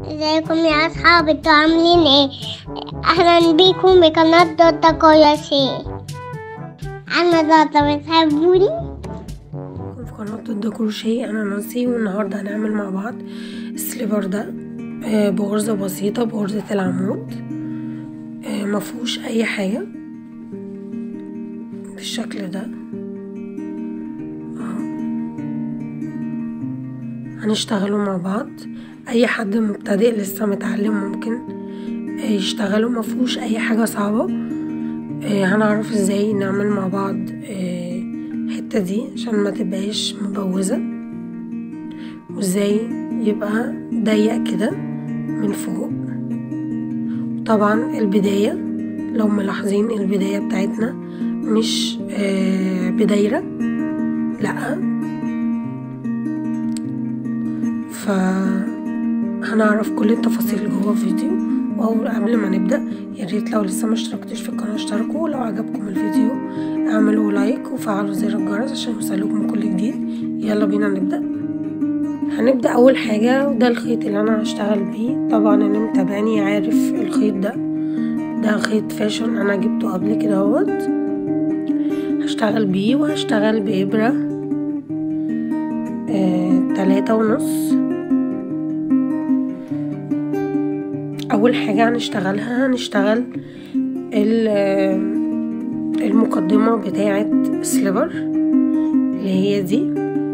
ازيكم يا اصحابي انتوا عاملين ايه اهلا بيكم بقناة دوتا كويسين انا دوتا بتحبوني في قناة ضد كروشيه أنا نانسي والنهاردة هنعمل مع بعض السليبر ده آه، بغرزة بسيطة بغرزة العمود آه، مفهوش أي حاجة بالشكل ده أهو. هنشتغلوا مع بعض أي حد مبتدئ لسه متعلم ممكن آه، يشتغلوا مفهوش أي حاجة صعبة آه، هنعرف ازاي نعمل مع بعض آه، الحتة دي عشان ما تبقاش مبوزة وازاي يبقى ضيق كده من فوق طبعا البداية لو ملاحظين البداية بتاعتنا مش آه، بدايرة لأ ف هنعرف كل التفاصيل جوه الفيديو واول قبل ما نبدا يا ريت لو لسه ما اشتركتش في القناه اشتركوا ولو عجبكم الفيديو اعملوا لايك وفعلوا زر الجرس عشان يوصلكم كل جديد يلا بينا نبدا هنبدا اول حاجه وده الخيط اللي انا هشتغل بيه طبعا اللي متابعني عارف الخيط ده ده خيط فاشن انا جبته قبل كده اهوت هشتغل بيه وهشتغل بابره آه، تلاتة ونص اول حاجة هنشتغلها هنشتغل ال- المقدمة بتاعة سليبر اللي هي دي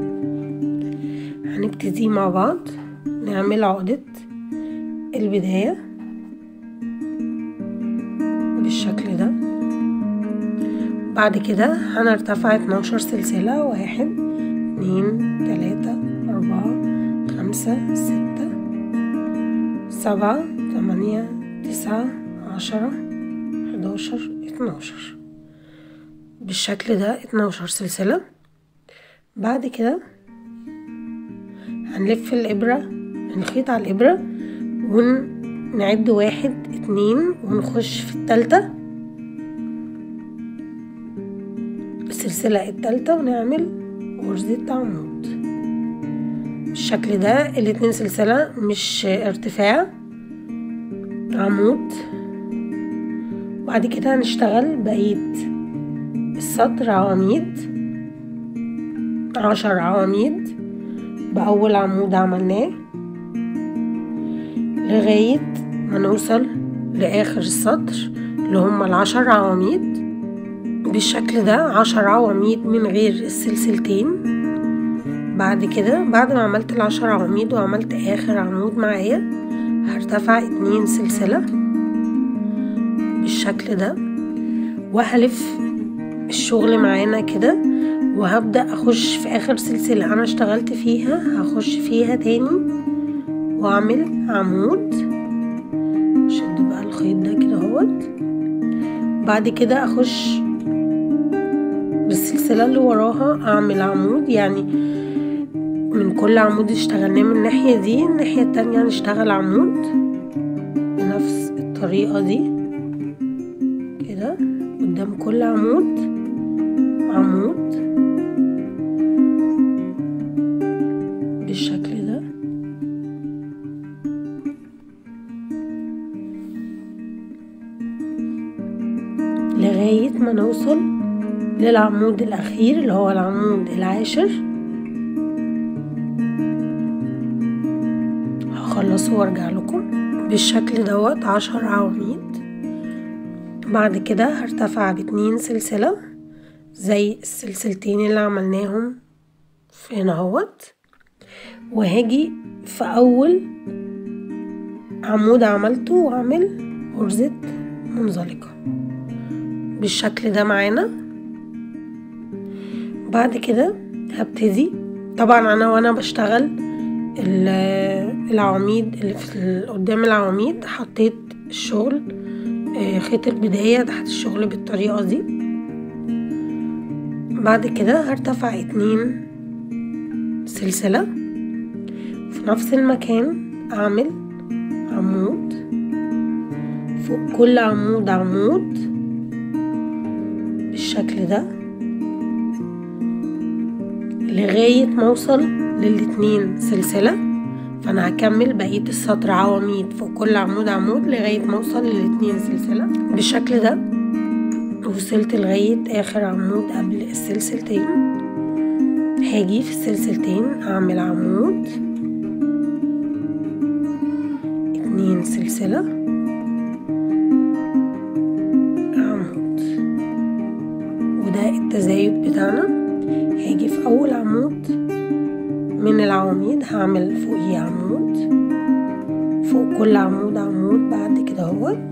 هنبتدي مع بعض نعمل عقدة البداية بالشكل ده بعد كده هنرتفع 12 سلسلة واحد اتنين تلاتة أربعة خمسة ستة سبعة تمانية تسعة عشرة حداشر اتناشر بالشكل ده اتناشر سلسلة بعد كده هنلف الإبرة هنخيط على الإبرة ونعد واحد اتنين ونخش في التالتة السلسلة التالتة ونعمل غرزة عمود بالشكل ده الاتنين سلسلة مش ارتفاع عمود وبعد كده هنشتغل بقية السطر عواميد عشر عواميد بأول عمود عملناه لغاية ما نوصل لآخر السطر اللي هما العشر عواميد بالشكل ده عشر عواميد من غير السلسلتين بعد كده بعد ما عملت العشر عواميد وعملت اخر عمود معايا هرتفع اتنين سلسلة بالشكل ده وهلف الشغل معانا كده وهبدأ اخش في اخر سلسلة انا اشتغلت فيها هخش فيها تاني واعمل عمود شد بقى الخيط ده كده اهوت بعد كده اخش بالسلسلة اللي وراها اعمل عمود يعني من كل عمود اشتغلناه من الناحية دي الناحية التانية هنشتغل عمود بنفس الطريقة دي كده قدام كل عمود عمود بالشكل ده لغاية ما نوصل للعمود الأخير اللي هو العمود العاشر هخلصه وارجع لكم بالشكل دوت عشر عواميد بعد كده هرتفع باتنين سلسلة زي السلسلتين اللي عملناهم في هنا اهوت وهاجي في أول عمود عملته وأعمل غرزة منزلقة بالشكل ده معانا بعد كده هبتدي طبعا انا وانا بشتغل ال- العواميد اللي في ال- قدام العواميد حطيت الشغل آه، خيط البداية تحت الشغل بالطريقة دي بعد كده هرتفع اتنين سلسلة في نفس المكان اعمل عمود فوق كل عمود عمود بالشكل ده لغاية ما اوصل للاتنين سلسلة فانا هكمل بقية السطر عواميد فوق كل عمود عمود لغاية ما اوصل للاتنين سلسلة بالشكل ده وصلت لغاية اخر عمود قبل السلسلتين هاجي في السلسلتين اعمل عمود اتنين سلسلة عمود وده التزايد بتاعنا هاجي في اول عمود من العواميد هعمل فوقيه عمود فوق كل عمود عمود بعد كده اهوت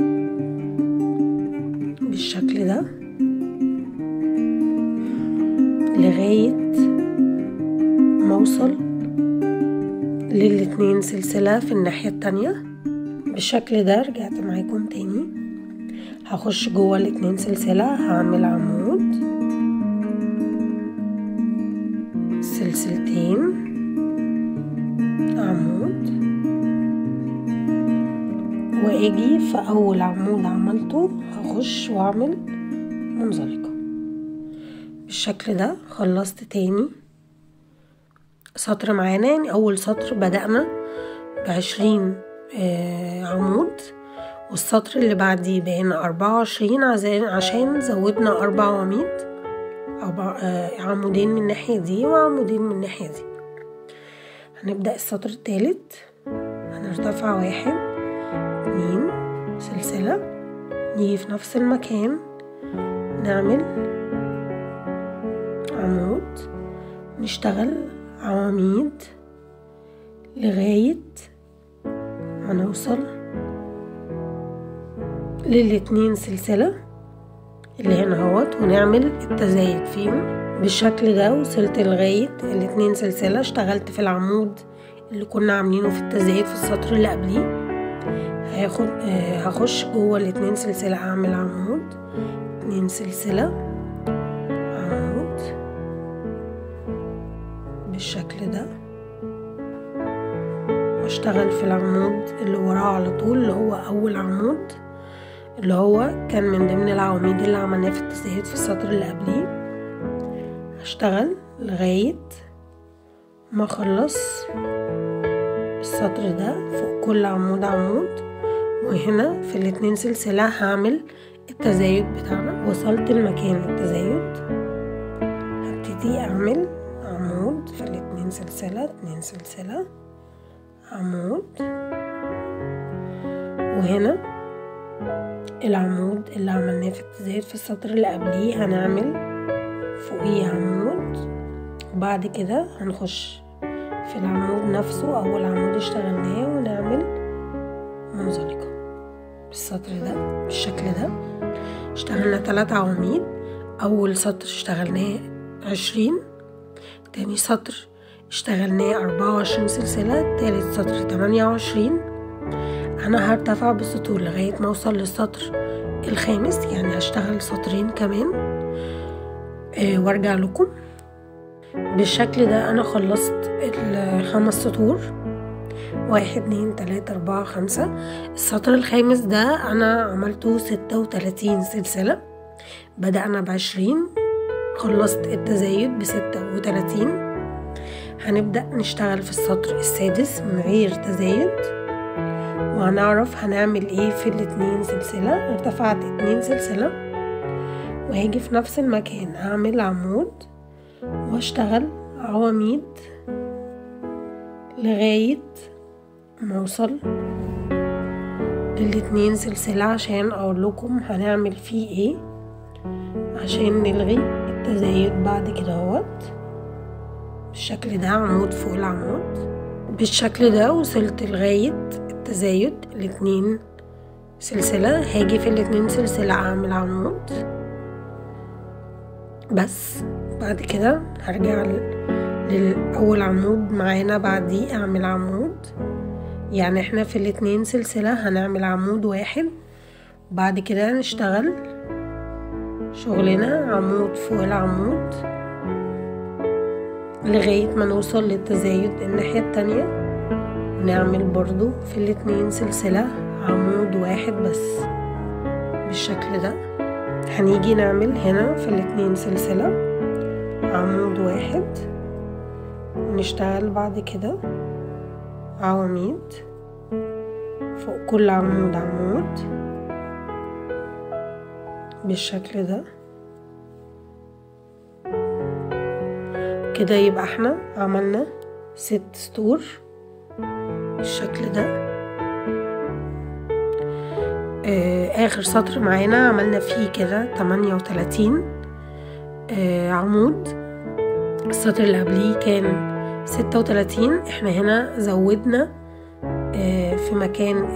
بالشكل ده لغاية ما اوصل للاتنين سلسلة في الناحية التانية بالشكل ده رجعت معاكم تاني هخش جوه الاتنين سلسلة هعمل عمود سلسلتين عمود واجي في اول عمود عملته هخش واعمل منزلقة بالشكل ده خلصت تاني سطر معانا يعني اول سطر بدأنا بعشرين آه عمود والسطر اللي بعديه بقينا أربعة وعشرين عشان زودنا أربع عواميد أربع آه عمودين من الناحية دي وعمودين من الناحية دي هنبدأ السطر التالت هنرتفع واحد اتنين سلسلة نيجي في نفس المكان نعمل عمود نشتغل عواميد لغاية ما نوصل للاتنين سلسلة اللي هنا اهوت ونعمل التزايد فيهم بالشكل ده وصلت لغاية الاتنين سلسلة اشتغلت في العمود اللي كنا عاملينه في التزايد في السطر اللي قبليه هاخد آه هخش جوه الاتنين سلسلة اعمل عمود اتنين سلسلة عمود بالشكل ده واشتغل في العمود اللي وراه على طول اللي هو اول عمود اللي هو كان من ضمن العواميد اللي عملناه في التزايد في السطر اللي قبليه هشتغل لغاية ما اخلص السطر ده فوق كل عمود عمود وهنا في الاتنين سلسلة هعمل التزايد بتاعنا وصلت لمكان التزايد هبتدي اعمل عمود في الاتنين سلسلة اتنين سلسلة عمود وهنا العمود اللي عملناه في التزايد في السطر اللي قبليه هنعمل فوقيه عمود وبعد كده هنخش في العمود نفسه اول عمود اشتغلناه ونعمل منزلقة بالسطر ده بالشكل ده اشتغلنا تلات عواميد اول سطر اشتغلناه عشرين تاني سطر اشتغلناه أربعة وعشرين سلسلة تالت سطر تمانية وعشرين أنا هرتفع بالسطور لغاية ما أوصل للسطر الخامس يعني هشتغل سطرين كمان اه وارجع لكم بالشكل ده أنا خلصت الخمس سطور واحد اتنين تلاتة أربعة خمسة السطر الخامس ده أنا عملته ستة وتلاتين سلسلة بدأنا بعشرين خلصت التزايد بستة وتلاتين هنبدأ نشتغل في السطر السادس من غير تزايد وهنعرف هنعمل ايه في الاتنين سلسلة ارتفعت اتنين سلسلة وهاجي في نفس المكان هعمل عمود واشتغل عواميد لغاية ما اوصل للاتنين سلسلة عشان اقول لكم هنعمل فيه ايه عشان نلغي التزايد بعد كده اهوت بالشكل ده عمود فوق العمود بالشكل ده وصلت لغاية التزايد الاتنين سلسلة هاجي في الاتنين سلسلة اعمل عمود بس بعد كده هرجع للأول عمود معانا بعديه اعمل عمود يعني احنا في الاتنين سلسلة هنعمل عمود واحد بعد كده نشتغل شغلنا عمود فوق العمود لغاية ما نوصل للتزايد الناحية التانية نعمل برضو في الاتنين سلسلة عمود واحد بس بالشكل ده هنيجي نعمل هنا في الاتنين سلسلة عمود واحد ونشتغل بعد كده عواميد فوق كل عمود عمود بالشكل ده كده يبقى احنا عملنا ست سطور بالشكل ده آه اخر سطر معانا عملنا فيه كده تمانية وتلاتين آه عمود السطر اللي قبليه كان ستة وتلاتين احنا هنا زودنا آه في مكان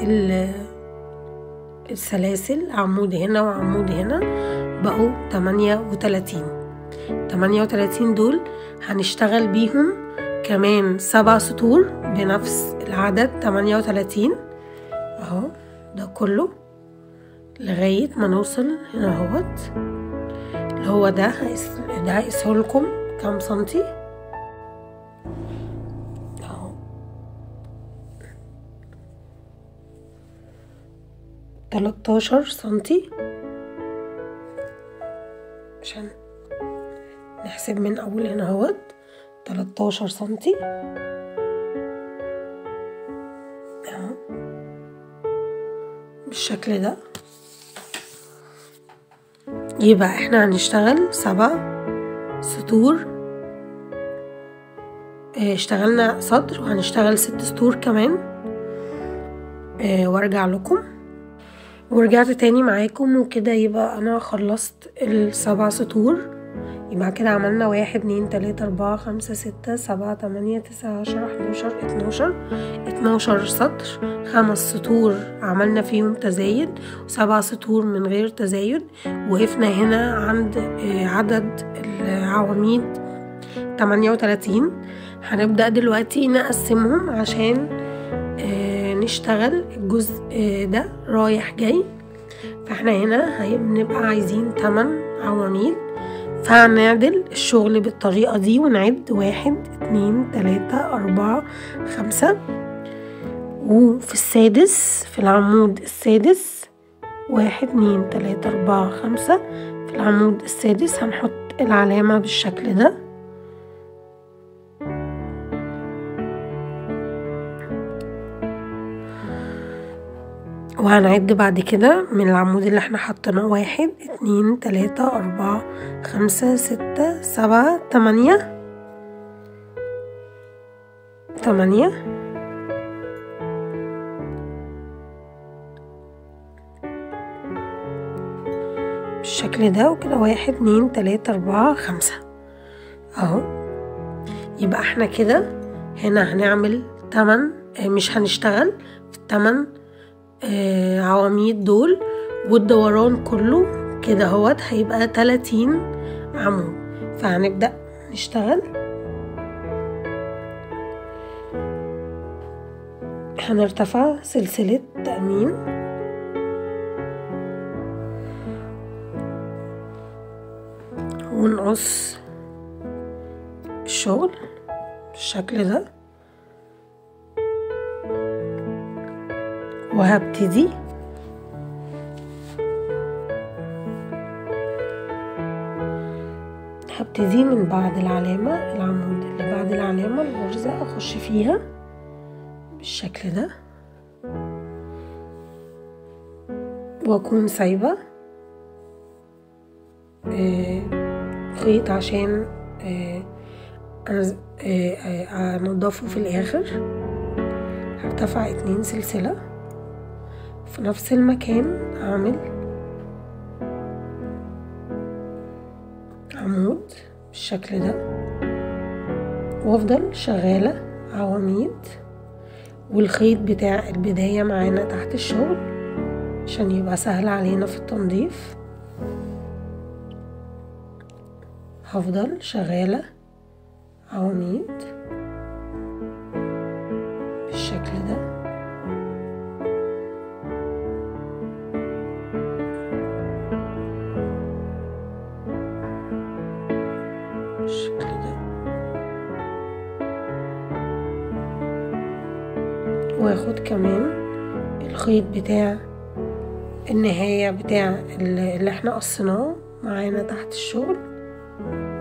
السلاسل عمود هنا وعمود هنا بقوا تمانية وتلاتين تمانية وتلاتين دول هنشتغل بيهم كمان سبع سطور بنفس العدد تمانية وتلاتين اهو ده كله لغاية ما نوصل هنا اهوت اللي هو ده ده هقيسه لكم كام سنتي اهو تلاتاشر سنتي عشان نحسب من اول هنا اهوت تلاتاشر سنتي اهو بالشكل ده يبقى احنا هنشتغل سبع سطور اه اشتغلنا سطر وهنشتغل ست سطور كمان اه وارجع لكم ورجعت تاني معاكم وكده يبقى انا خلصت السبع سطور يبقى كده عملنا واحد اتنين تلاتة اربعة خمسة ستة سبعة تمانية تسعة عشرة حداشر اتناشر اتناشر سطر خمس سطور عملنا فيهم تزايد وسبع سطور من غير تزايد وقفنا هنا عند عدد العواميد تمانية وتلاتين هنبدأ دلوقتي نقسمهم عشان نشتغل الجزء ده رايح جاي فاحنا هنا هنبقى عايزين تمن عواميد فهنعدل الشغل بالطريقة دي ونعد واحد اتنين تلاتة أربعة خمسة وفي السادس في العمود السادس واحد اتنين تلاتة أربعة خمسة في العمود السادس هنحط العلامة بالشكل ده وهنعد بعد كده من العمود اللي احنا حطيناه واحد اتنين تلاتة أربعة خمسة ستة سبعة تمانية تمانية بالشكل ده وكده واحد اتنين تلاتة أربعة خمسة اهو يبقى احنا كده هنا هنعمل تمن مش هنشتغل في التمن آه عواميد دول والدوران كله كده اهوت هيبقى تلاتين عمود فهنبدأ نشتغل هنرتفع سلسلة تأمين ونقص الشغل بالشكل ده وهبتدي هبتدي من بعد العلامة العمود اللي بعد العلامة الغرزة أخش فيها بالشكل ده وأكون سايبة آه خيط عشان آه أنضفه في الآخر هرتفع اتنين سلسلة في نفس المكان أعمل عمود بالشكل ده وافضل شغالة عواميد والخيط بتاع البداية معانا تحت الشغل عشان يبقى سهل علينا في التنظيف هفضل شغالة عواميد بالشكل ده بالشكل ده واخد كمان الخيط بتاع النهاية بتاع اللي احنا قصيناه معانا تحت الشغل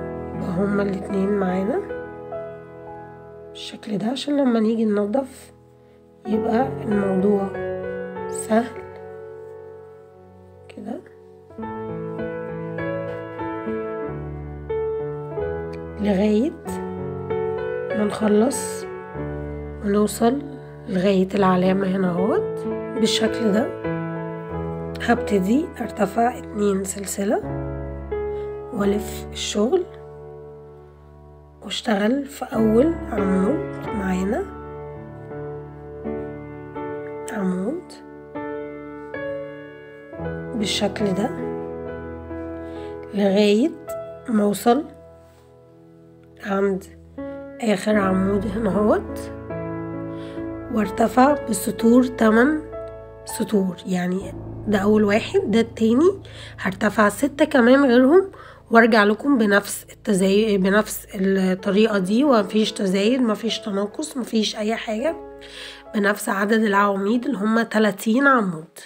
هما الاتنين معانا بالشكل ده عشان لما نيجي ننضف يبقى الموضوع سهل كده لغاية ما نخلص ونوصل لغاية العلامة هنا اهوت بالشكل ده هبتدي ارتفع اتنين سلسلة والف الشغل واشتغل في اول عمود معانا عمود بالشكل ده لغاية ما اوصل عند اخر عمود هنا اهوت وارتفع بالسطور تمن سطور يعني ده اول واحد ده التاني هرتفع ستة كمان غيرهم وارجع لكم بنفس التزايد بنفس الطريقة دي ومفيش تزايد مفيش تناقص مفيش اي حاجة بنفس عدد العواميد اللي هما تلاتين عمود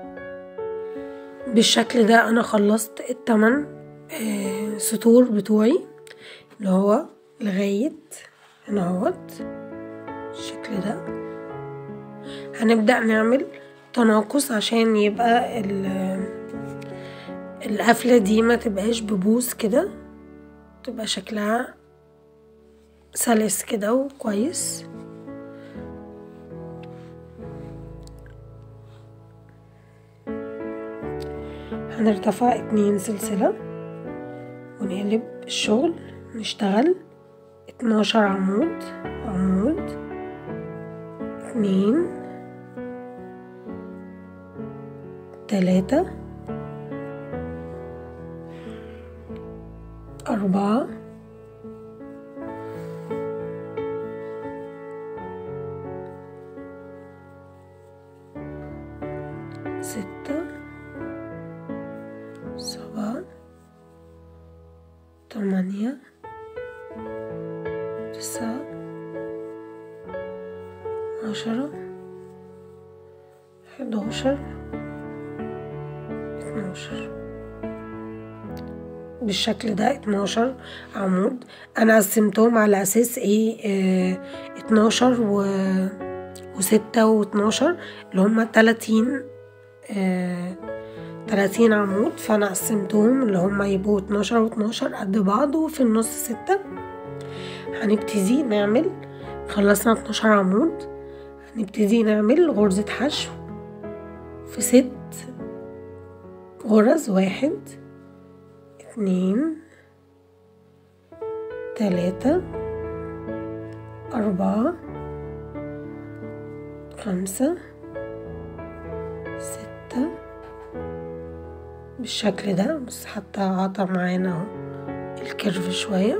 بالشكل ده انا خلصت التمن آه، سطور بتوعي اللي هو لغاية هنا اهوت بالشكل ده هنبدأ نعمل تناقص عشان يبقى ال- القفلة دي ما تبقاش ببوس كده تبقى شكلها سلس كده وكويس هنرتفع اتنين سلسلة ونقلب الشغل نشتغل اتناشر عمود عمود اتنين تلاتة أربعة ستة سبعة تمانية تسعة عشرة حداشر اتناشر بالشكل ده اتناشر عمود انا قسمتهم على اساس ايه اه اتناشر و وستة واتناشر اللي هما تلاتين اه تلاتين عمود فانا قسمتهم اللي هما يبقوا اتناشر واتناشر قد بعض وفي النص ستة هنبتدي نعمل خلصنا اتناشر عمود هنبتدي نعمل غرزة حشو في ست غرز واحد اتنين تلاتة أربعة خمسة ستة بالشكل ده بس حتى عطى معانا اهو الكيرف شوية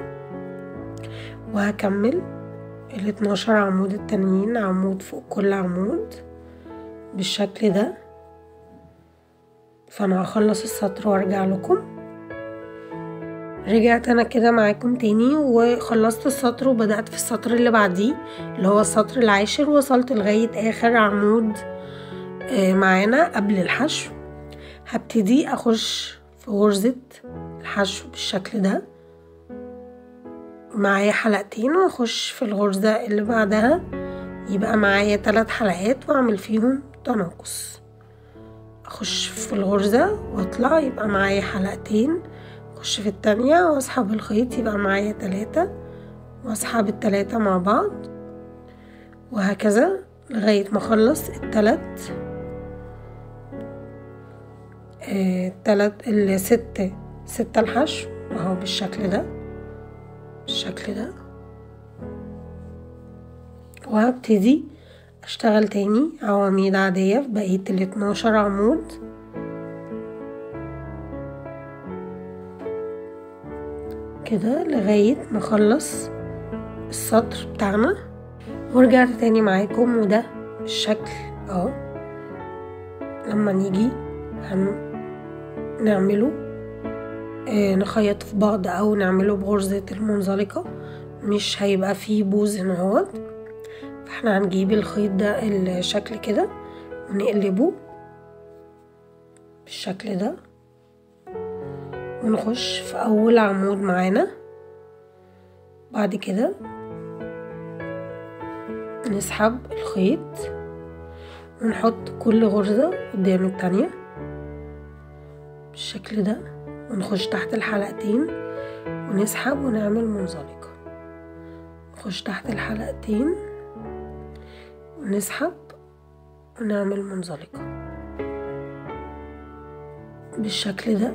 وهكمل الاتناشر عمود التانيين عمود فوق كل عمود بالشكل ده فانا هخلص السطر وارجع لكم رجعت انا كده معاكم تاني وخلصت السطر وبدأت في السطر اللي بعديه اللي هو السطر العاشر وصلت لغاية اخر عمود آه، معانا قبل الحشو هبتدي اخش في غرزة الحشو بالشكل ده معايا حلقتين واخش في الغرزة اللي بعدها يبقى معايا ثلاث حلقات واعمل فيهم تناقص اخش في الغرزة واطلع يبقى معايا حلقتين اخش في التانية واسحب الخيط يبقى معايا تلاتة واسحب التلاتة مع بعض وهكذا لغاية ما اخلص التلات آه، التلات الست ستة الحشو اهو بالشكل ده بالشكل ده وهبتدي اشتغل تاني عواميد عادية في بقية الاتناشر عمود كده لغاية ما اخلص السطر بتاعنا ورجعت تاني معاكم وده الشكل اهو لما نيجي هنعمله آه نخيط في بعض او نعمله بغرزة المنزلقة مش هيبقى فيه بوز هنا اهوت فاحنا هنجيب الخيط ده الشكل كده ونقلبه بالشكل ده ونخش في اول عمود معانا بعد كده نسحب الخيط ونحط كل غرزة قدام التانية بالشكل ده ونخش تحت الحلقتين ونسحب ونعمل منزلقة نخش تحت الحلقتين ونسحب ونعمل منزلقة بالشكل ده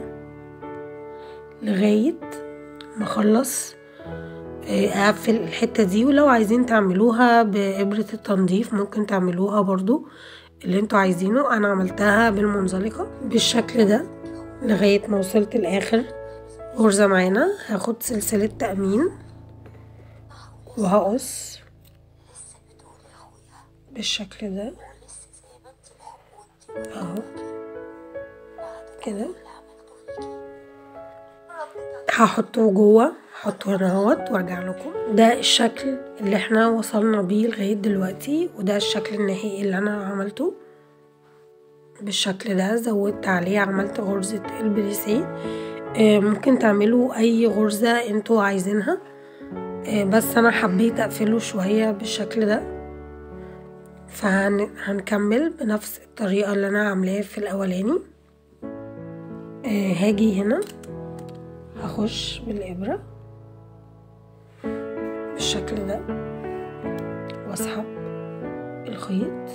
لغاية ما اخلص اقفل الحتة دي ولو عايزين تعملوها بإبرة التنظيف ممكن تعملوها برضو اللي انتوا عايزينه انا عملتها بالمنزلقة بالشكل ده لغاية ما وصلت الاخر غرزة معانا هاخد سلسلة تأمين وهقص بالشكل ده اهو كده هحطه جوه هحطه هنا اهوت وارجع لكم ده الشكل اللي احنا وصلنا بيه لغايه دلوقتي وده الشكل النهائي اللي انا عملته بالشكل ده زودت عليه عملت غرزة البريسيه آه ممكن تعملوا اي غرزة انتوا عايزينها آه بس انا حبيت اقفله شوية بالشكل ده فهنكمل بنفس الطريقة اللي انا عاملاها في الاولاني آه هاجي هنا هخش بالابرة بالشكل ده واسحب الخيط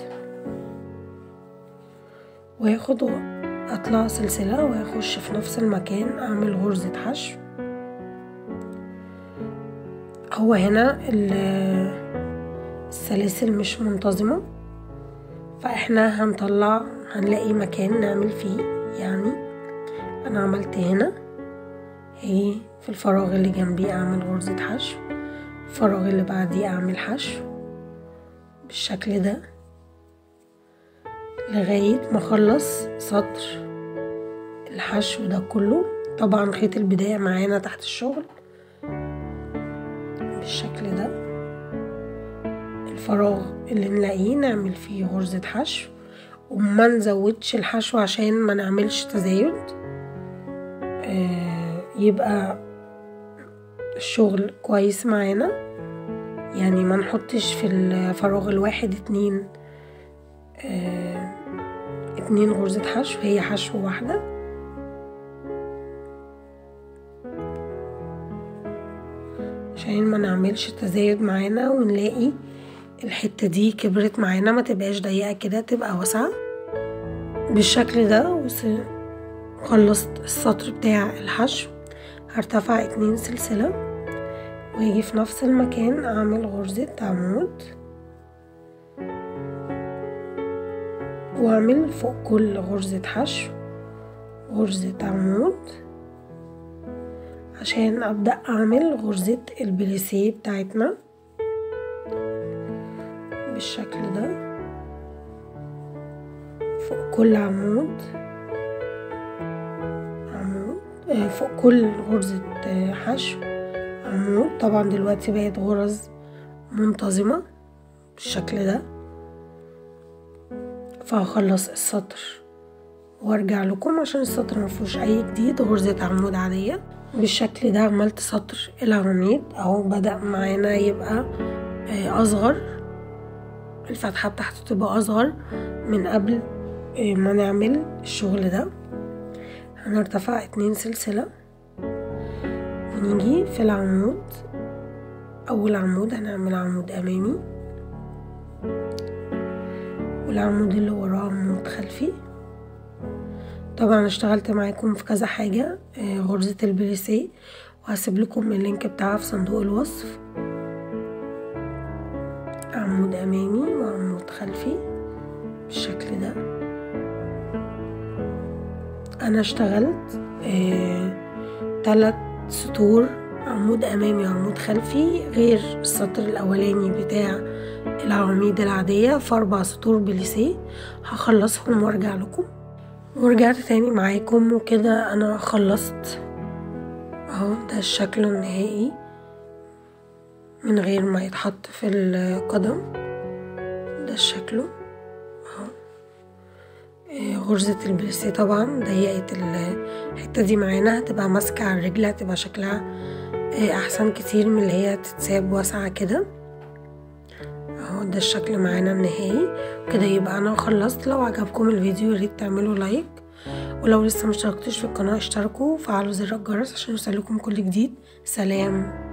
واخد اطلع سلسلة واخش في نفس المكان اعمل غرزة حشو هو هنا السلاسل مش منتظمة فاحنا هنطلع هنلاقي مكان نعمل فيه يعني انا عملت هنا هي في الفراغ اللي جنبي اعمل غرزة حشو الفراغ اللي بعديه اعمل حشو بالشكل ده لغاية ما اخلص سطر الحشو ده كله طبعا خيط البداية معانا تحت الشغل بالشكل ده الفراغ اللي نلاقيه نعمل فيه غرزة حشو وما نزودش الحشو عشان ما نعملش تزايد آه يبقى الشغل كويس معانا يعني ما نحطش في الفراغ الواحد اتنين آه اتنين غرزة حشو هي حشو واحدة عشان ما نعملش تزايد معانا ونلاقي الحتة دي كبرت معانا ما تبقاش ضيقة كده تبقى واسعة بالشكل ده خلصت السطر بتاع الحشو هرتفع اتنين سلسلة واجي في نفس المكان اعمل غرزة عمود واعمل فوق كل غرزة حشو غرزة عمود عشان ابدأ اعمل غرزة البليسيه بتاعتنا بالشكل ده فوق كل عمود عمود آه فوق كل غرزة آه حشو عمود طبعا دلوقتي بقت غرز منتظمة بالشكل ده فهخلص السطر وارجع لكم عشان السطر مفيهوش اي جديد غرزة عمود عادية بالشكل ده عملت سطر العواميد اهو بدأ معانا يبقى اصغر الفتحة بتاعته تبقى اصغر من قبل ما نعمل الشغل ده هنرتفع اتنين سلسلة ونيجي في العمود اول عمود هنعمل عمود امامي والعمود اللي وراه عمود خلفي طبعا اشتغلت معاكم في كذا حاجة غرزة البليسيه وهسيب لكم اللينك بتاعها في صندوق الوصف عمود امامي وعمود خلفي بالشكل ده انا اشتغلت اه تلات سطور عمود امامي وعمود خلفي غير السطر الاولاني بتاع العواميد العادية في اربع سطور بليسيه هخلصهم وارجع لكم ورجعت تاني معاكم وكده انا خلصت اهو ده الشكل النهائي من غير ما يتحط في القدم ده شكله اهو غرزة البليسيه طبعا ضيقت الحتة دي معانا هتبقى ماسكة على الرجل هتبقى شكلها احسن كتير من اللي هي تتساب واسعة كده اهو ده الشكل معانا النهائي كده يبقى انا خلصت لو عجبكم الفيديو ياريت تعملوا لايك ولو لسه مشتركتوش في القناة اشتركوا وفعلوا زر الجرس عشان يوصلكم كل جديد سلام